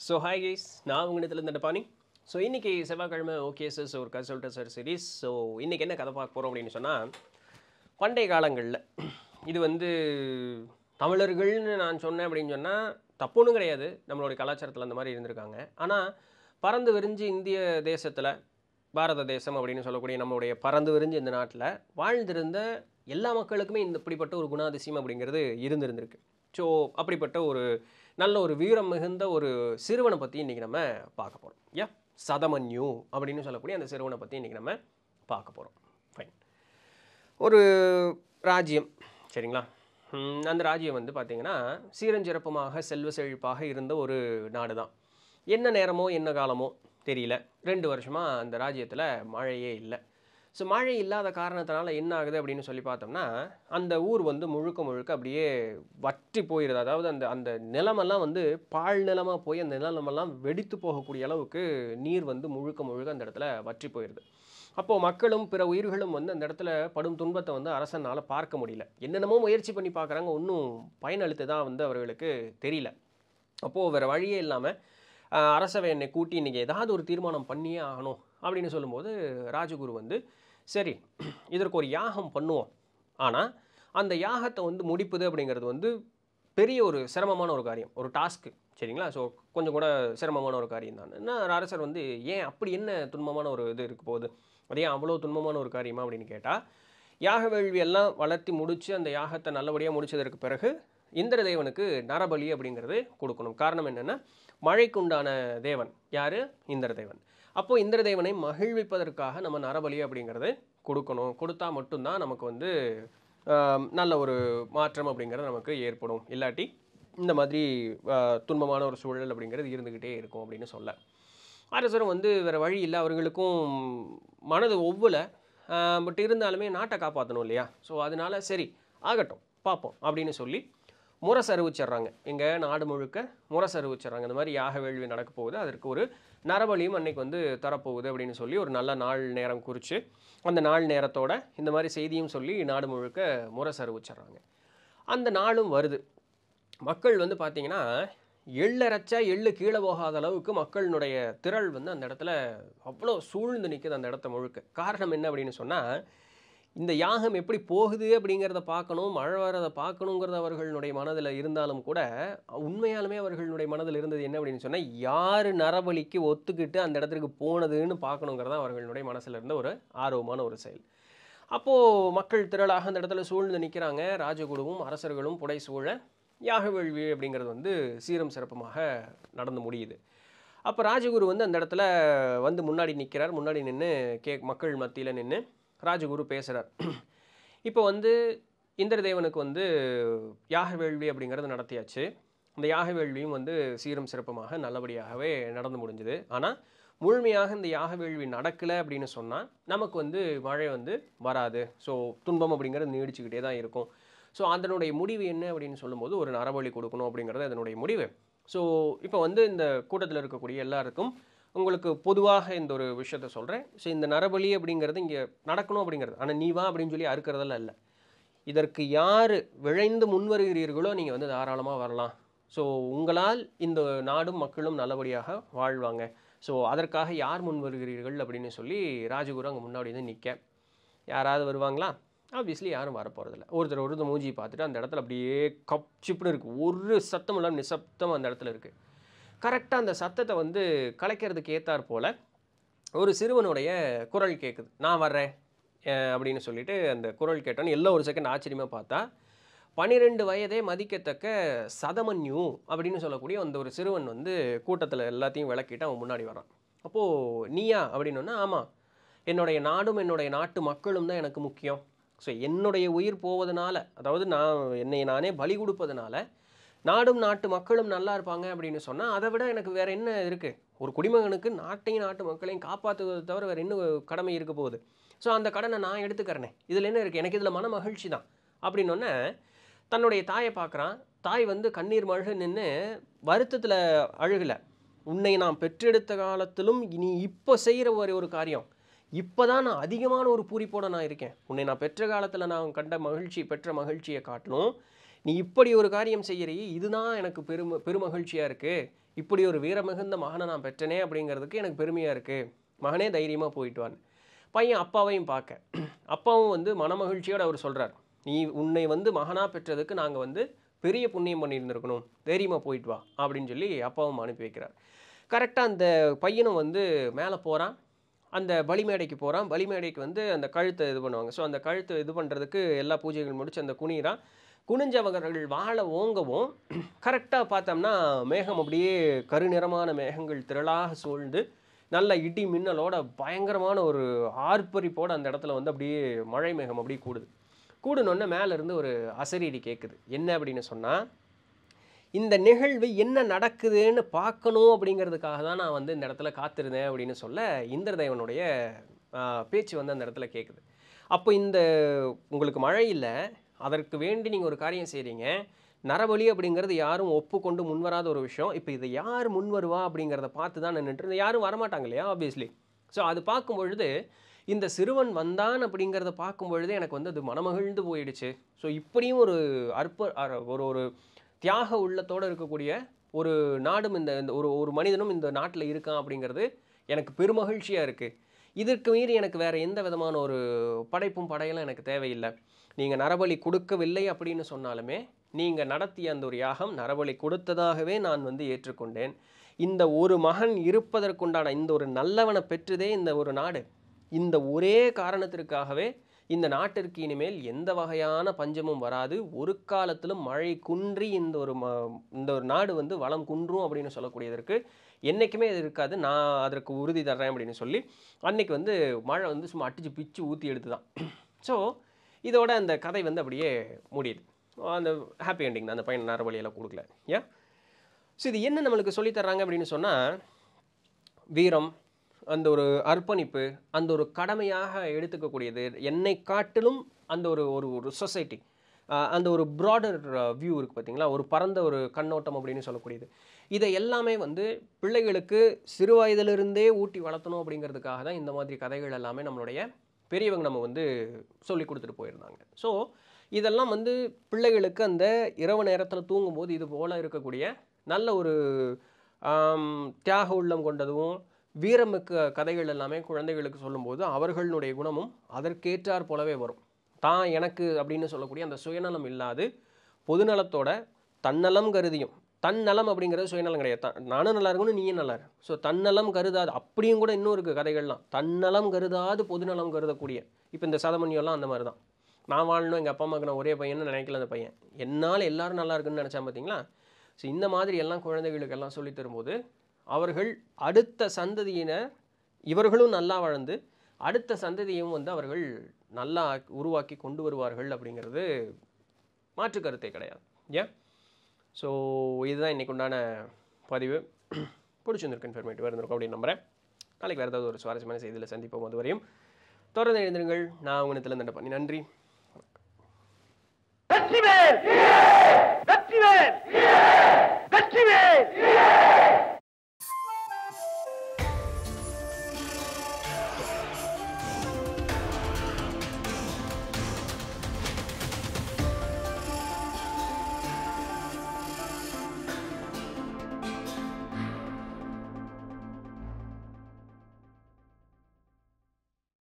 so hi guys நான் உங்கள் இடத்துல இருந்த பாணி ஸோ இன்றைக்கி செவ்வாய்க்கிழமை ஓகே சார் ஒரு கன்சல்ட் சார் சீரிஸ் ஸோ இன்றைக்கி என்ன கதை பார்க்க போகிறோம் அப்படின்னு சொன்னால் பண்டைய காலங்களில் இது வந்து தமிழர்கள்னு நான் சொன்னேன் அப்படின்னு சொன்னால் தப்புன்னு கிடையாது நம்மளுடைய கலாச்சாரத்தில் அந்த மாதிரி இருந்திருக்காங்க ஆனால் பறந்து விரிஞ்சு இந்திய தேசத்தில் பாரத தேசம் அப்படின்னு சொல்லக்கூடிய நம்மளுடைய பறந்து விரிஞ்சு இந்த நாட்டில் வாழ்ந்திருந்த எல்லா மக்களுக்குமே இந்த இப்படிப்பட்ட ஒரு குணாதிசயம் அப்படிங்கிறது இருந்திருந்திருக்கு ஸோ அப்படிப்பட்ட ஒரு நல்ல ஒரு வீரம் மிகுந்த ஒரு சிறுவனை பற்றி இன்றைக்கி நம்ம பார்க்க போகிறோம் யா சதமன்யு அப்படின்னு சொல்லக்கூடிய அந்த சிறுவனை பற்றி இன்றைக்கி நம்ம பார்க்க போகிறோம் ஃபைன் ஒரு ராஜ்யம் சரிங்களா ம், அந்த ராஜ்யம் வந்து பார்த்திங்கன்னா சீரஞ்சிறப்புமாக செல்வ செழிப்பாக இருந்த ஒரு நாடு தான் என்ன நேரமோ என்ன காலமோ தெரியல ரெண்டு வருஷமாக அந்த ராஜ்யத்தில் மழையே இல்லை ஸோ மழை இல்லாத காரணத்தினால என்ன ஆகுது அப்படின்னு சொல்லி பார்த்தோம்னா அந்த ஊர் வந்து முழுக்க முழுக்க அப்படியே வற்றி போயிடுது அதாவது அந்த அந்த நிலமெல்லாம் வந்து பாழ் நிலமாக போய் அந்த நிலமெல்லாம் வெடித்து போகக்கூடிய அளவுக்கு நீர் வந்து முழுக்க முழுக்க அந்த இடத்துல வற்றி போயிடுது அப்போது மக்களும் பிற உயிர்களும் வந்து அந்த இடத்துல படும் துன்பத்தை வந்து அரசனால் பார்க்க முடியல என்னென்னமோ முயற்சி பண்ணி பார்க்குறாங்க ஒன்றும் பயனளித்ததாக வந்து அவர்களுக்கு தெரியல அப்போது வேறு வழியே இல்லாமல் அரசவை என்னை கூட்டி இன்றைக்கி ஏதாவது ஒரு தீர்மானம் பண்ணியே ஆகணும் அப்படின்னு சொல்லும்போது ராஜகுரு வந்து சரி இதற்கு ஒரு யாகம் பண்ணுவோம் ஆனால் அந்த யாகத்தை வந்து முடிப்பது அப்படிங்கிறது வந்து பெரிய ஒரு சிரமமான ஒரு காரியம் ஒரு டாஸ்க்கு சரிங்களா ஸோ கொஞ்சம் கூட சிரமமான ஒரு காரியம் தான் என்ன அரசர் வந்து ஏன் அப்படி என்ன துன்பமான ஒரு இது இருக்க போகுது அது ஏன் அவ்வளோ துன்பமான ஒரு காரியமா அப்படின்னு கேட்டால் யாக வேள்வி எல்லாம் வளர்த்தி முடித்து அந்த யாகத்தை நல்லபடியாக முடிச்சதற்கு பிறகு இந்திரதேவனுக்கு நரபலி அப்படிங்கிறது கொடுக்கணும் காரணம் என்னென்னா மழைக்குண்டான தேவன் யார் இந்திரதேவன் அப்போது இந்திரதேவனை மகிழ்விப்பதற்காக நம்ம நரபலி அப்படிங்கிறது கொடுக்கணும் கொடுத்தா மட்டும்தான் நமக்கு வந்து ஆம், நல்ல ஒரு மாற்றம் அப்படிங்கிறது நமக்கு ஏற்படும் இல்லாட்டி இந்த மாதிரி ஆ, துன்பமான ஒரு சூழல் அப்படிங்கிறது இருந்துக்கிட்டே இருக்கும் அப்படின்னு சொல்ல அரசரும் வந்து வேறு வழி இல்லை அவர்களுக்கும் மனது ஒவ்வொல பட் இருந்தாலுமே நாட்டை காப்பாற்றணும் இல்லையா ஸோ அதனால சரி ஆகட்டும் பார்ப்போம் அப்படின்னு சொல்லி முரசு அறிவிச்சிடுறாங்க எங்கள் நாடு முழுக்க முரசு அறிவிச்சிடுறாங்க இந்த மாதிரி யாக வேள்வி நடக்க போகுது அதற்கு ஒரு நரபலியும் அன்னைக்கு வந்து தரப்போகுது அப்படின்னு சொல்லி ஒரு நல்ல நாள் நேரம் குறித்து அந்த நாள் நேரத்தோட இந்த மாதிரி செய்தியும் சொல்லி நாடு முழுக்க முரசு அறிவிச்சிடுறாங்க அந்த நாளும் வருது மக்கள் வந்து பார்த்தீங்கன்னா எள்ளரைச்சா எள்ளு கீழே போகாத அளவுக்கு மக்களினுடைய திரள் வந்து அந்த இடத்துல அவ்வளோ சூழ்ந்து நிற்குது அந்த இடத்த முழுக்க காரணம் என்ன அப்படின்னு சொன்னால் இந்த யாகம் எப்படி போகுது அப்படிங்கிறத பார்க்கணும் மழை வரதை பார்க்கணுங்கிறது அவர்களுடைய மனதில் இருந்தாலும் கூட உண்மையாலுமே அவர்களுடைய மனதில் இருந்தது என்ன அப்படின்னு சொன்னால் யார் நரபலிக்கு ஒத்துக்கிட்டு அந்த இடத்துக்கு போனதுன்னு பார்க்கணுங்கிறதா அவர்களுடைய மனசில் இருந்த ஒரு ஆர்வமான ஒரு செயல் அப்போது மக்கள் திரளாக அந்த இடத்துல சூழ்ந்து நிற்கிறாங்க ராஜகுருவும் அரசர்களும் புடை சூழ யாக வேள்வி அப்படிங்கிறது வந்து சீரம் சிறப்புமாக நடந்து முடியுது அப்போ ராஜகுரு வந்து அந்த இடத்துல வந்து முன்னாடி நிற்கிறார் முன்னாடி நின்று கே மக்கள் மத்தியில் நின்று ராஜகுரு பேசுகிறார் இப்போ வந்து இந்திரதேவனுக்கு வந்து யாக வேள்வி அப்படிங்கிறது நடத்தியாச்சு இந்த யாக வேள்வியும் வந்து சீரம் சிறப்புமாக நல்லபடியாகவே நடந்து முடிஞ்சுது ஆனால் முழுமையாக இந்த யாக வேள்வி நடக்கலை அப்படின்னு சொன்னால் நமக்கு வந்து மழை வந்து வராது ஸோ துன்பம் அப்படிங்கிறது நீடிச்சுக்கிட்டே தான் இருக்கும் ஸோ அதனுடைய முடிவு என்ன அப்படின்னு சொல்லும்போது ஒரு நரபலி கொடுக்கணும் அப்படிங்கிறது அதனுடைய முடிவு ஸோ இப்போ வந்து இந்த கூட்டத்தில் இருக்கக்கூடிய எல்லாருக்கும் உங்களுக்கு பொதுவாக இந்த ஒரு விஷயத்த சொல்கிறேன் ஸோ இந்த நரபலி அப்படிங்கிறது இங்கே நடக்கணும் அப்படிங்கிறது ஆனால் நீ வா அப்படின்னு சொல்லி அறுக்கிறதெல்லாம் இல்லை இதற்கு யார் விழைந்து முன்வருகிறீர்களோ நீங்கள் வந்து தாராளமாக வரலாம் ஸோ உங்களால் இந்த நாடும் மக்களும் நல்லபடியாக வாழ்வாங்க ஸோ அதற்காக யார் முன் வருகிறீர்கள் அப்படின்னு சொல்லி ராஜகுரு அங்கே முன்னாடி வந்து நிற்க யாராவது வருவாங்களா ஆப்வியஸ்லி யாரும் வரப்போகிறதில்ல ஒருத்தர் ஒருத்தர் மூஞ்சி பார்த்துட்டு அந்த இடத்துல அப்படியே கப்சிப்புன்னு இருக்குது ஒரு சத்தம் இல்லாமல் நிசப்தம் அந்த இடத்துல இருக்குது கரெக்டாக அந்த சத்தத்தை வந்து கலைக்கிறதுக்கு ஏத்தாற் போல் ஒரு சிறுவனுடைய குரல் கேட்குது நான் வர்றேன் அஹ் அப்படின்னு சொல்லிட்டு அந்த குரல் கேட்டோன்னு எல்லாம் ஒரு செகண்ட் ஆச்சரியமாக பார்த்தா பனிரெண்டு வயதே மதிக்கத்தக்க சதமன்யு அப்படின்னு சொல்லக்கூடிய அந்த ஒரு சிறுவன் வந்து கூட்டத்தில் எல்லாத்தையும் விளக்கிட்டு அவன் முன்னாடி வரான் அப்போது நீயா அப்படின்னோன்னா ஆமாம் என்னுடைய நாடும் என்னுடைய நாட்டு மக்களும் தான் எனக்கு முக்கியம் ஸோ என்னுடைய உயிர் போவதனால அதாவது நான் என்னை நானே பலி கொடுப்பதனால நாடும் நாட்டு மக்களும் நல்லா இருப்பாங்க அப்படின்னு சொன்னால் அதை விட எனக்கு வேற என்ன இருக்குது ஒரு குடிமகனுக்கு நாட்டையும் நாட்டு மக்களையும் காப்பாற்றுவதை தவிர வேறு என்ன கடமை இருக்க போகுது ஸோ அந்த கடனை நான் எடுத்துக்கிறேனே இதில் என்ன இருக்குது எனக்கு இதில் மன மகிழ்ச்சி தான் அப்படின்னொன்னே தன்னுடைய தாயை பார்க்குறான் தாய் வந்து கண்ணீர் மழுக நின்று வருத்தத்தில் அழுகலை உன்னை நான் பெற்றெடுத்த காலத்திலும் நீ இப்போ செய்கிற ஒரு ஒரு காரியம் இப்போ தான் நான் அதிகமான ஒரு பூரிப்போட நான் இருக்கேன் உன்னை நான் பெற்ற காலத்தில் நான் கண்ட மகிழ்ச்சி பெற்ற மகிழ்ச்சியை காட்டிலும் நீ இப்படி ஒரு காரியம் செய்யறீ இதுதான் எனக்கு பெரும பெருமகிழ்ச்சியாக இருக்குது இப்படி ஒரு வீரமிகுந்த மகனை நான் பெற்றனே அப்படிங்கிறதுக்கு எனக்கு பெருமையாக இருக்குது மகனே தைரியமாக போயிட்டு வான்னு பையன் அப்பாவையும் பார்க்க அப்பாவும் வந்து மனமகிழ்ச்சியோடு அவர் சொல்கிறார் நீ உன்னை வந்து மகனாக பெற்றதுக்கு நாங்கள் வந்து பெரிய புண்ணியம் பண்ணியிருந்திருக்கணும் தைரியமாக போயிட்டு வா அப்படின்னு சொல்லி அப்பாவும் அனுப்பி வைக்கிறார் கரெக்டாக அந்த பையனும் வந்து மேலே போகிறான் அந்த பலிமேடைக்கு போகிறான் பலிமேடைக்கு வந்து அந்த கழுத்தை இது பண்ணுவாங்க ஸோ அந்த கழுத்தை இது பண்ணுறதுக்கு எல்லா பூஜைகள் முடிச்சு அந்த குனிறான் குனிஞ்சவர்கள் வாழ ஓங்கவும் கரெக்டாக பார்த்தோம்னா மேகம் அப்படியே கருநிறமான மேகங்கள் திரளாக சூழ்ந்து நல்ல இடி மின்னலோட பயங்கரமான ஒரு ஆர்ப்பரிப்போட அந்த இடத்துல வந்து அப்படியே மழை மேகம் அப்படியே கூடுது கூடுனோடனே மேலேருந்து ஒரு அசரீடி கேட்குது என்ன அப்படின்னு சொன்னால் இந்த நிகழ்வு என்ன நடக்குதுன்னு பார்க்கணும் அப்படிங்கிறதுக்காக தான் நான் வந்து இந்த இடத்துல காத்திருந்தேன் அப்படின்னு சொல்ல இந்திரதேவனுடைய ஆஹ், பேச்சு வந்து அந்த இடத்துல கேட்குது அப்போ இந்த உங்களுக்கு மழை இல்லை அதற்கு வேண்டி நீங்கள் ஒரு காரியம் செய்கிறீங்க நரபலி அப்படிங்கிறது யாரும் ஒப்புக்கொண்டு முன்வராத ஒரு விஷயம் இப்போ இதை யார் முன் வருவா அப்படிங்கிறத பார்த்து தான் நின்றுட்டு யாரும் வரமாட்டாங்க இல்லையா ஆப்வியஸ்லி ஸோ அது பார்க்கும் பொழுது இந்த சிறுவன் வந்தான் அப்படிங்கிறத பார்க்கும் பொழுது எனக்கு வந்து அது மனமகிழ்ந்து போயிடுச்சு ஸோ இப்படியும் ஒரு அற்ப அர- ஒரு ஒரு தியாக உள்ளத்தோடு இருக்கக்கூடிய ஒரு நாடும் இந்த இந்த ஒரு ஒரு மனிதனும் இந்த நாட்டில் இருக்கான் அப்படிங்கிறது எனக்கு பெருமகிழ்ச்சியாக இருக்குது இதற்கு மீறி எனக்கு வேறு எந்த விதமான ஒரு படைப்பும் படையலும் எனக்கு தேவையில்லை நீங்கள் நரபலி கொடுக்கவில்லை அப்படின்னு சொன்னாலுமே நீங்கள் நடத்திய அந்த ஒரு யாகம் நரபலி கொடுத்ததாகவே நான் வந்து ஏற்றுக்கொண்டேன் இந்த ஒரு மகன் இருப்பதற்குண்டான இந்த ஒரு நல்லவனை பெற்றதே இந்த ஒரு நாடு இந்த ஒரே காரணத்திற்காகவே இந்த நாட்டிற்கு இனிமேல் எந்த வகையான பஞ்சமும் வராது ஒரு காலத்திலும் மழை குன்றி இந்த ஒரு ம இந்த ஒரு நாடு வந்து வளம் குன்றும் அப்படின்னு சொல்லக்கூடியதற்கு என்றைக்குமே இது இருக்காது நான் அதற்கு உறுதி தர்றேன் அப்படின்னு சொல்லி அன்னைக்கு வந்து மழை வந்து சும்மா அடிச்சு பிச்சு ஊற்றி எடுத்து தான் ஸோ இதோட அந்த கதை வந்து அப்படியே முடியுது அந்த ஹாப்பி எண்டிங் தான் அந்த பையன் நரபலியெல்லாம் கொடுக்கல ஏன் ஸோ இது என்ன நம்மளுக்கு சொல்லித் தர்றாங்க அப்படின்னு சொன்னால் வீரம் அந்த ஒரு அர்ப்பணிப்பு அந்த ஒரு கடமையாக எடுத்துக்கக்கூடியது என்னை காட்டிலும் அந்த ஒரு ஒரு ஒரு சொசைட்டி அந்த ஒரு ப்ராடர் வியூ இருக்குது பார்த்தீங்களா ஒரு பரந்த ஒரு கண்ணோட்டம் அப்படின்னு சொல்லக்கூடியது இதை எல்லாமே வந்து பிள்ளைகளுக்கு சிறு வயதிலிருந்தே ஊட்டி வளர்த்தணும் அப்படிங்கிறதுக்காக தான் இந்த மாதிரி கதைகள் எல்லாமே நம்மளுடைய பெரியவங்க நம்ம வந்து சொல்லி கொடுத்துட்டு போயிருந்தாங்க ஸோ இதெல்லாம் வந்து பிள்ளைகளுக்கு அந்த இரவு நேரத்தில் தூங்கும்போது இது போல் இருக்கக்கூடிய நல்ல ஒரு ஆம், தியாக உள்ளம் கொண்டதும் வீரமிக்க கதைகள் எல்லாமே குழந்தைகளுக்கு சொல்லும்போது அவர்களுடைய குணமும் அதற்கேற்றாற் போலவே வரும் தான் எனக்கு அப்படின்னு சொல்லக்கூடிய அந்த சுயநலம் இல்லாது பொதுநலத்தோட தன்னலம் கருதியும் தன்னலம் அப்படிங்கிறது சுயநலம் கிடையாது த- நானும் நல்லா இருக்கணும் நீயும் நல்லா இரு ஸோ தன்னலம் கருதாது அப்படியும் கூட இன்னும் இருக்குது கதைகள்லாம் தன்னலம் கருதாது பொதுநலம் கருதக்கூடிய இப்போ இந்த சதமணியெல்லாம் அந்த மாதிரி தான் நான் வாழணும் எங்கள் அப்பா அம்மாவுக்கு நான் ஒரே பையன்னு நினைக்கல அந்த பையன் என்னால் எல்லாரும் நல்லா இருக்குன்னு நினச்சான் பார்த்தீங்களா ஸோ இந்த மாதிரி எல்லாம் குழந்தைகளுக்கு எல்லாம் சொல்லித் தரும்போது அவர்கள் அடுத்த சந்ததியினர் இவர்களும் நல்லா வாழ்ந்து அடுத்த சந்ததியும் வந்து அவர்கள் நல்லா உருவாக்கி கொண்டு வருவார்கள் அப்படிங்கிறது மாற்று கருத்தே கிடையாது ஏன் ஸோ இதுதான் இன்னைக்கு உண்டான பதிவு பிடிச்சிருந்திருக்கு இன்ஃபர்மேட்டிவாக இருந்திருக்கும் அப்படின்னு நம்புறேன் நாளைக்கு வேறு ஏதாவது ஒரு சுவாரஸ்யமான செய்தியில் சந்திப்போம் அது வரையும் தொடர்ந்து எழுந்திருங்கள் நான் உங்கள் இந்த பண்ணி நன்றி வெற்றிவேல் வெற்றிவேல் வெற்றிவேல்